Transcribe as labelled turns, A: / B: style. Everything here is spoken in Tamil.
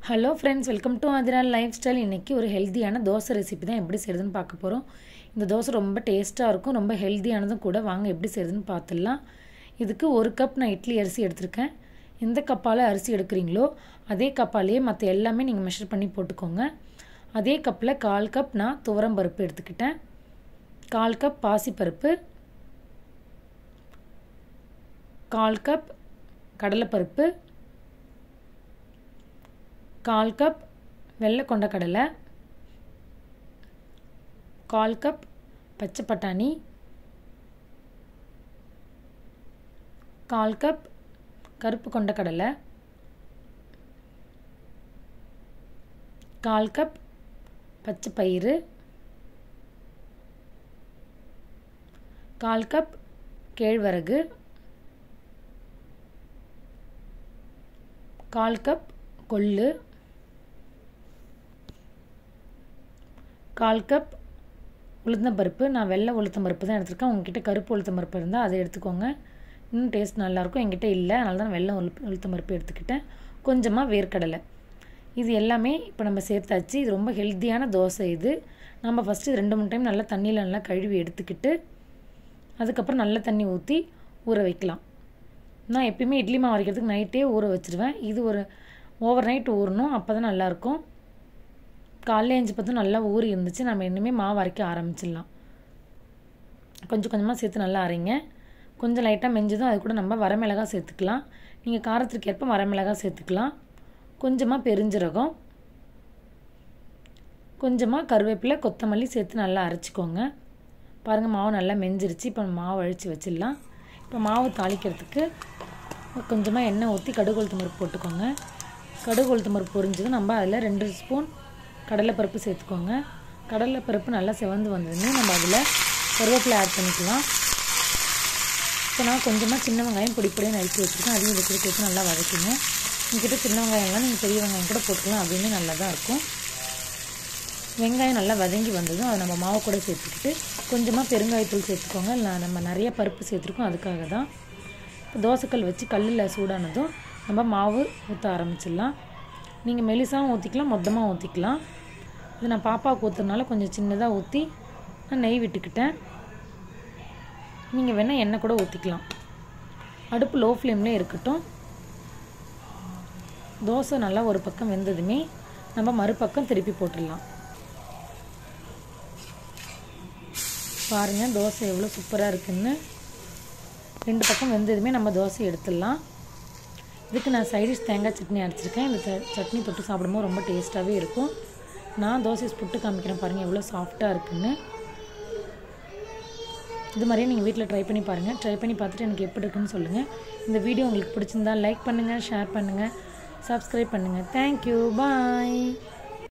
A: hello friends welcome to Athiral lifestyle இன்றைக்கி ஒரு ஹெல்த்தியான தோசை ரெசிபி தான் எப்படி செய்யுதுன்னு பார்க்க போகிறோம் இந்த தோசை ரொம்ப டேஸ்ட்டாக இருக்கும் ரொம்ப ஹெல்த்தியானதும் கூட வாங்க எப்படி செய்யுதுன்னு பார்த்துடலாம் இதுக்கு ஒரு கப் நான் இட்லி அரிசி எடுத்திருக்கேன் எந்த கப்பால் அரிசி எடுக்கிறீங்களோ அதே கப்பாலேயே மற்ற எல்லாமே நீங்கள் மெஷர் பண்ணி போட்டுக்கோங்க அதே கப்பில் கால் கப் நான் துவரம் பருப்பு எடுத்துக்கிட்டேன் கால் கப் பாசிப்பருப்பு கால் கப் கடலைப்பருப்பு கால் கப் வெள்ளை கொண்ட கடலை கால் கப் பச்சை பட்டாணி கால் கப் கருப்பு கொண்ட கடலை கால் கப் பச்சை பயிறு கால் கப் கேழ்வரகு கால் கப் கொள்ளு கால் கப் உளுத்தம்பருப்பு நான் வெள்ளை உளுத்தம்பருப்பு தான் எடுத்திருக்கேன் உங்ககிட்ட கருப்பு உளுத்தம்பருப்பு இருந்தால் அதை எடுத்துக்கோங்க இன்னும் டேஸ்ட் நல்லாயிருக்கும் என்கிட்ட இல்லை அதனால தான் வெள்ளை உளு உளுத்தம்பருப்பு எடுத்துக்கிட்டேன் கொஞ்சமாக வேர்க்கடலை இது எல்லாமே இப்போ நம்ம சேர்த்தாச்சு இது ரொம்ப ஹெல்த்தியான தோசை இது நம்ம ஃபஸ்ட்டு ரெண்டு மூணு டைம் நல்லா தண்ணியில் நல்லா கழுவி எடுத்துக்கிட்டு அதுக்கப்புறம் நல்ல தண்ணி ஊற்றி ஊற வைக்கலாம் நான் எப்பயுமே இட்லி மாவு அரைக்கிறதுக்கு நைட்டே ஊற வச்சுருவேன் இது ஒரு ஓவர் நைட் ஊறணும் அப்போ தான் நல்லாயிருக்கும் காலைல எழுஞ்சி பார்த்து நல்லா ஊறி இருந்துச்சு நம்ம இன்னுமே மாவு அரைக்க ஆரம்பிச்சிடலாம் கொஞ்சம் கொஞ்சமாக சேர்த்து நல்லா அரைங்க கொஞ்சம் லைட்டாக மெஞ்சதும் அது கூட நம்ம வரமிளகாய் சேர்த்துக்கலாம் நீங்கள் காரத்திற்கு ஏற்ப வரமிளகாய் சேர்த்துக்கலாம் கொஞ்சமாக பெருஞ்சீரகம் கொஞ்சமாக கருவேப்பிலை கொத்தமல்லி சேர்த்து நல்லா அரைச்சிக்கோங்க பாருங்கள் மாவு நல்லா மெஞ்சிருச்சு இப்போ மாவு அழித்து வச்சிடலாம் இப்போ மாவு தாளிக்கிறதுக்கு கொஞ்சமாக எண்ணெய் ஊற்றி கடுகு உளுத்தம் பருப்பு போட்டுக்கோங்க கடுகு உளுத்தம் பருப்பு பொரிஞ்சதும் நம்ம அதில் ரெண்டு ஸ்பூன் கடலைப்பருப்பு சேர்த்துக்கோங்க கடலைப்பருப்பு நல்லா செவந்து வந்ததுமே நம்ம அதில் கருவேப்பிலை ஆட் பண்ணிக்கலாம் இப்போ நான் கொஞ்சமாக சின்ன வெங்காயம் பொடி பொடியாக நறுக்கி வச்சுருக்கேன் அதையும் வச்சு சேர்த்து நல்லா வதக்கிங்க உங்ககிட்ட சின்ன வெங்காயம்லாம் நீங்கள் பெரிய வெங்காயம் கூட போட்டுக்கலாம் அதுவுமே நல்லா தான் இருக்கும் வெங்காயம் நல்லா வதங்கி வந்ததும் அதை நம்ம மாவு கூட சேர்த்துக்கிட்டு கொஞ்சமாக பெருங்காயத்தூள் சேர்த்துக்கோங்க இல்லை நம்ம நிறைய பருப்பு சேர்த்துருக்கோம் அதுக்காக தான் தோசைக்கல் வச்சு கல்லில் சூடானதும் நம்ம மாவு ஊற்ற ஆரம்பிச்சிடலாம் நீங்கள் மெலிசாவும் ஊற்றிக்கலாம் மொத்தமாக ஊற்றிக்கலாம் இது நான் பாப்பாவுக்கு ஊற்றுறதுனால கொஞ்சம் சின்னதாக ஊற்றி நான் நெய் விட்டுக்கிட்டேன் நீங்கள் வேணால் எண்ணெய் கூட ஊற்றிக்கலாம் அடுப்பு லோ ஃப்ளேம்லேயே இருக்கட்டும் தோசை நல்லா ஒரு பக்கம் வெந்ததுமே நம்ம மறுபக்கம் திருப்பி போட்டுடலாம் பாருங்கள் தோசை எவ்வளோ சூப்பராக இருக்குன்னு ரெண்டு பக்கம் வெந்ததுமே நம்ம தோசை எடுத்துடலாம் இதுக்கு நான் சைடிஷ் தேங்காய் சட்னி அரைச்சிருக்கேன் இந்த சட்னி தொட்டு சாப்பிடும்போது ரொம்ப டேஸ்ட்டாகவே இருக்கும் நான் தோசை புட்டு காமிக்கிறேன் பாருங்கள் எவ்வளோ சாஃப்டாக இருக்குன்னு இது மாதிரியே நீங்கள் வீட்டில் ட்ரை பண்ணி பாருங்கள் ட்ரை பண்ணி பார்த்துட்டு எனக்கு எப்படி இருக்குன்னு சொல்லுங்கள் இந்த வீடியோ உங்களுக்கு பிடிச்சிருந்தா லைக் பண்ணுங்கள் ஷேர் பண்ணுங்கள் சப்ஸ்கிரைப் பண்ணுங்கள் தேங்க்யூ பாய்